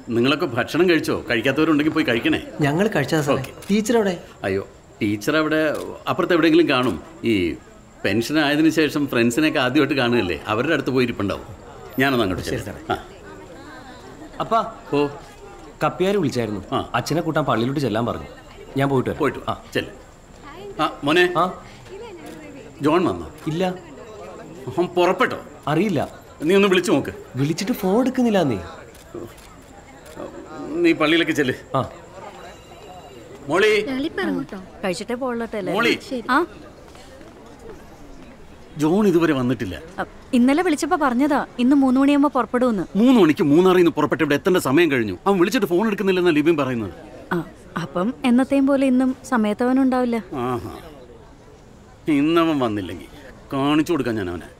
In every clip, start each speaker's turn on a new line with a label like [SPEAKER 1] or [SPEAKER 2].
[SPEAKER 1] നിങ്ങളൊക്കെ ഭക്ഷണം കഴിച്ചോ കഴിക്കാത്തവരുണ്ടെങ്കിൽ പോയി കഴിക്കണേ
[SPEAKER 2] ഞങ്ങൾ കഴിച്ചതാ സാറേ ടീച്ചർ അവിടെ
[SPEAKER 1] അയ്യോ ടീച്ചർ അവിടെ അപ്പുറത്ത് എവിടെയെങ്കിലും കാണും ഈ പെൻഷൻ ആയതിനു ശേഷം ഫ്രണ്ട്സിനെയൊക്കെ ആദ്യമായിട്ട് കാണുകയല്ലേ അവരുടെ അടുത്ത് പോയി ഇരിപ്പുണ്ടാവും ഞാനൊന്ന് അങ്ങോട്ട് ശരി ആ
[SPEAKER 3] അപ്പാ
[SPEAKER 1] ഓ
[SPEAKER 3] കപ്പിയാർ വിളിച്ചായിരുന്നു അച്ഛനെ കൂട്ടാൻ പള്ളിയിലോട്ട് ചെല്ലാൻ പറഞ്ഞു ഞാൻ പോയിട്ട് വരാം
[SPEAKER 1] പോയിട്ട് ആ ചെല്ല് ആ മോനെ
[SPEAKER 3] ആ
[SPEAKER 1] ജോൺ വന്നോ
[SPEAKER 3] ഇല്ല
[SPEAKER 1] അവൻ പുറപ്പെട്ടോ
[SPEAKER 3] അറിയില്ല
[SPEAKER 1] നീ ഒന്ന് വിളിച്ചു നോക്ക്
[SPEAKER 3] വിളിച്ചിട്ട് ഫോൺ എടുക്കുന്നില്ല നീ
[SPEAKER 1] നീ പള്ളിയിലേക്ക് ചെല്ല്
[SPEAKER 3] ആ
[SPEAKER 1] മോളി
[SPEAKER 4] കഴിച്ചിട്ടേ പോളട്ടെ
[SPEAKER 1] മോളി
[SPEAKER 4] ആ
[SPEAKER 1] ജോൺ ഇതുവരെ വന്നിട്ടില്ല
[SPEAKER 4] അ, ഇന്നലെ വിളിച്ചപ്പോ പറഞ്ഞതാ ഇന്ന് മൂന്ന് മണിയാകുമ്പോ പുറപ്പെടുമെന്ന്
[SPEAKER 1] മൂന്ന് മണിക്ക് മൂന്നാറിൽ നിന്ന് പുറപ്പെട്ട് ഇവിടെ എത്തേണ്ട സമയം കഴിഞ്ഞു അവൻ വിളിച്ചിട്ട് ഫോൺ എടുക്കുന്നില്ലെന്നാ ലിബിൻ പറയുന്നത്
[SPEAKER 4] ആ അപ്പം എന്നത്തെയും പോലെ ഇന്നും സമയത്തവനുണ്ടാവില്ല
[SPEAKER 1] ആഹാ ഇന്നവൻ വന്നില്ലെങ്കിൽ കാണിച്ചു കൊടുക്കാൻ ഞാൻ അവനെ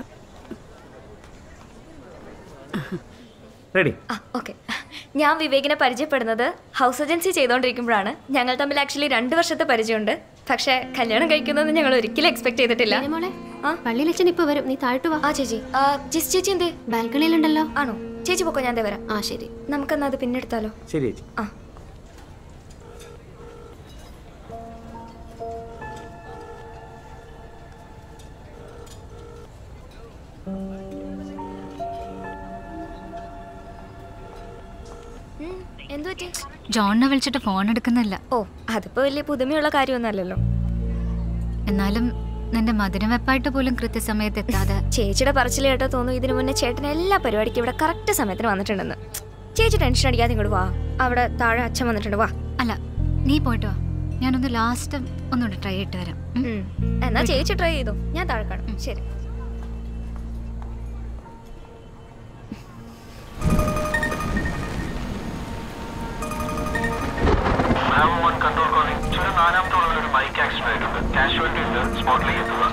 [SPEAKER 3] റെഡി
[SPEAKER 5] ആ ഓക്കെ ഞാൻ വിവേകിനെ പരിചയപ്പെടുന്നത് ഹൗസ് ഏജൻസി ചെയ്തുകൊണ്ടിരിക്കുമ്പോഴാണ് ഞങ്ങൾ തമ്മിൽ ആക്ച്വലി രണ്ട് വർഷത്തെ പരിചയമുണ്ട് പക്ഷേ കല്യാണം കഴിക്കുന്നതെന്ന് ഞങ്ങൾ ഒരിക്കലും എക്സ്പെക്ട് ചെയ്തിട്ടില്ല
[SPEAKER 6] മോളെ പള്ളിയിൽ അച്ഛൻ ഇപ്പൊ വരും നീ താഴ്ത്തു വാ
[SPEAKER 5] ആ ചേച്ചി ആ ജിസ് ചേച്ചി എന്തേ
[SPEAKER 6] ബാൽക്കണിയിലുണ്ടല്ലോ
[SPEAKER 5] ആണോ ചേച്ചി പൊക്കോ ഞാൻ ദേ വരാം
[SPEAKER 6] ആ ശരി
[SPEAKER 5] നമുക്കെന്നാ അത് പിന്നെ എടുത്താലോ
[SPEAKER 3] ശരി ചേച്ചി
[SPEAKER 5] ആ ഉം, എന്ത് പറ്റി
[SPEAKER 7] ജോണിനെ വിളിച്ചിട്ട് ഫോൺ എടുക്കുന്നില്ല
[SPEAKER 5] ഓ അതിപ്പോ വലിയ പുതുമയുള്ള കാര്യമൊന്നുമല്ലല്ലോ
[SPEAKER 7] എന്നാലും നിന്റെ മധുരം വെപ്പായിട്ട് പോലും കൃത്യസമയത്ത് എത്താതെ
[SPEAKER 5] ചേച്ചിയുടെ പറച്ചിൽ കേട്ടോ തോന്നുന്നു ഇതിനു മുന്നേ ചേട്ടൻ എല്ലാ പരിപാടിക്കും ഇവിടെ കറക്റ്റ് സമയത്തിന് വന്നിട്ടുണ്ടെന്ന് ചേച്ചി ടെൻഷൻ അടിക്കാതെ ഇങ്ങോട്ട് വാ അവിടെ താഴെ അച്ഛൻ വന്നിട്ടുണ്ട് വാ
[SPEAKER 7] അല്ല നീ പോയിട്ട് വാ ഞാനൊന്ന് ലാസ്റ്റ് ഒന്നുകൂടെ ട്രൈ ചെയ്തിട്ട് വരാം ഉം.
[SPEAKER 5] ഉം. എന്നാ ചേച്ചി ട്രൈ ചെയ്തു ഞാൻ താഴെ കാണും ശരി
[SPEAKER 8] കൺട്രോൾ കോളിംഗ് ചുരം നാലാമത്തെ വളവിൽ ഒരു ബൈക്ക് ആക്സിഡന്റ് ആയിട്ടുണ്ട് കാഷ്വാലിറ്റി ഉണ്ട് സ്പോട്ടിലേക്ക് എത്തുക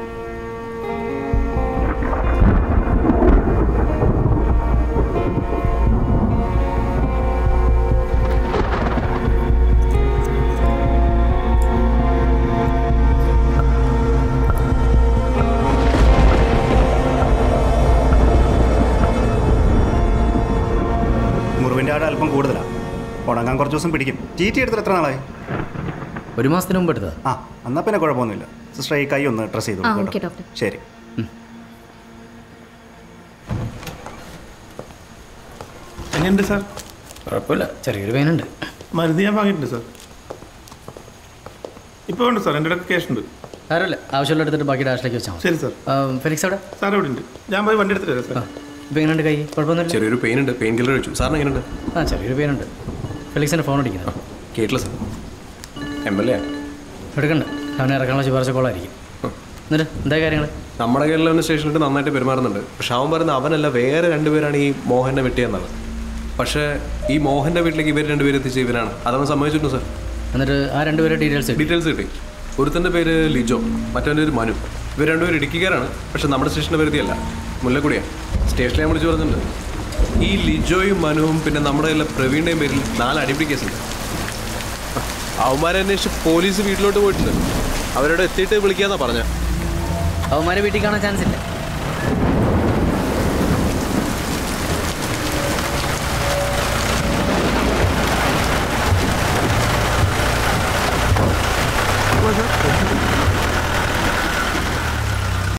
[SPEAKER 9] മുറിവിൻ്റെ ആട് അല്പം കൂടുതലാണ് ഉണങ്ങാൻ കുറച്ച് ദിവസം പിടിക്കും ടി ടി എടുത്തിട്ട് എത്ര നാളായി
[SPEAKER 2] ഒരു മാസത്തിന് മുമ്പ് എടുത്തതാ
[SPEAKER 9] ആ എന്നാൽ പിന്നെ കുഴപ്പമൊന്നുമില്ല സിസ്റ്റർ ഈ കൈ ഒന്ന് ഡ്രസ് ചെയ്തു
[SPEAKER 6] ആ,
[SPEAKER 9] കൊടുക്ക്
[SPEAKER 6] ഓക്കേ,
[SPEAKER 9] കേട്ടോ.
[SPEAKER 6] ഡോക്ടർ.
[SPEAKER 9] ശരി
[SPEAKER 10] എങ്ങനെയുണ്ട് സാർ
[SPEAKER 2] കുഴപ്പമില്ല ചെറിയൊരു പെയിനുണ്ട്
[SPEAKER 10] മരുന്ന് ഞാൻ വാങ്ങിയിട്ടുണ്ട് സാർ ഇപ്പോൾ ഉണ്ട് സാർ എൻ്റെ അടുത്ത് ക്യാഷ് ഉണ്ട്
[SPEAKER 2] സാരമില്ല ആവശ്യമുള്ള എടുത്തിട്ട് ബാക്കി ഡാഷിലേക്ക് വെച്ചാൽ മതി
[SPEAKER 10] ശരി സാർ
[SPEAKER 2] ആ, ഫെലിക്സ് അവിടെ
[SPEAKER 10] സാർ ഇവിടെ ഉണ്ട് ഞാൻ പോയി വണ്ടി എടുത്തിട്ട് വരാം സാർ
[SPEAKER 2] ഇപ്പം എങ്ങനെയുണ്ട് കൈ കുഴപ്പമൊന്നുമില്ല
[SPEAKER 11] ചെറിയൊരു പെയിൻ ഉണ്ട് പെയിൻ കില്ലർ കഴിച്ചു സാറിന് എങ്ങനെയുണ്ട്
[SPEAKER 2] ആ ചെറിയൊരു പെയിനുണ്ട് ഫെലിക്സിൻ്റെ ഫോൺ അടിക്കുന്നത്
[SPEAKER 11] കേട്ടില്ല സാർ എം എൽ എ
[SPEAKER 2] എടുക്കണ്ട അവനെ ഇറക്കാനുള്ള ശുപാർശ കോളായിരിക്കും എന്നിട്ട് എന്താ കാര്യങ്ങൾ
[SPEAKER 11] നമ്മുടെ കേരളം സ്റ്റേഷനിൽ നന്നായിട്ട് പെരുമാറുന്നുണ്ട് പക്ഷെ അവൻ പറയുന്ന അവനല്ല വേറെ രണ്ടുപേരാണ് ഈ മോഹനെ വെട്ടിയെന്നുള്ളത് പക്ഷേ ഈ മോഹൻ്റെ വീട്ടിലേക്ക് ഇവർ രണ്ടുപേരും എത്തിച്ച ഇവരാണ് അതവൻ സമ്മതിച്ചിട്ടുണ്ട് സാർ
[SPEAKER 2] എന്നിട്ട് ആ രണ്ടുപേരെ ഡീറ്റെയിൽസ്
[SPEAKER 11] ഡീറ്റെയിൽസ് കിട്ടി ഒരുത്തൻ്റെ പേര് ലിജോ മറ്റവൻ്റെ പേര് മനു ഇവർ രണ്ടുപേരും ഇടുക്കിക്കാരാണ് പക്ഷെ നമ്മുടെ സ്റ്റേഷൻ്റെ പരിധിയല്ല മുല്ലക്കുടിയാണ് സ്റ്റേഷനിൽ ഞാൻ വിളിച്ച് പറഞ്ഞിട്ടുണ്ട് ഈ ലിജോയും മനുവും പിന്നെ നമ്മുടെ കയ്യിലെ പ്രവീണിൻ്റെയും പേരിൽ നാല് അടിപിടി കേസുണ്ട് അവന്മാരെ അന്വേഷിച്ച് പോലീസ് വീട്ടിലോട്ട് പോയിട്ടുണ്ട് അവരോട് എത്തിയിട്ട് വിളിക്കാന്നാ പറഞ്ഞ
[SPEAKER 2] അവന്മാരെ വീട്ടിൽ കാണാൻ ചാൻസ് ഇല്ല
[SPEAKER 10] സാർ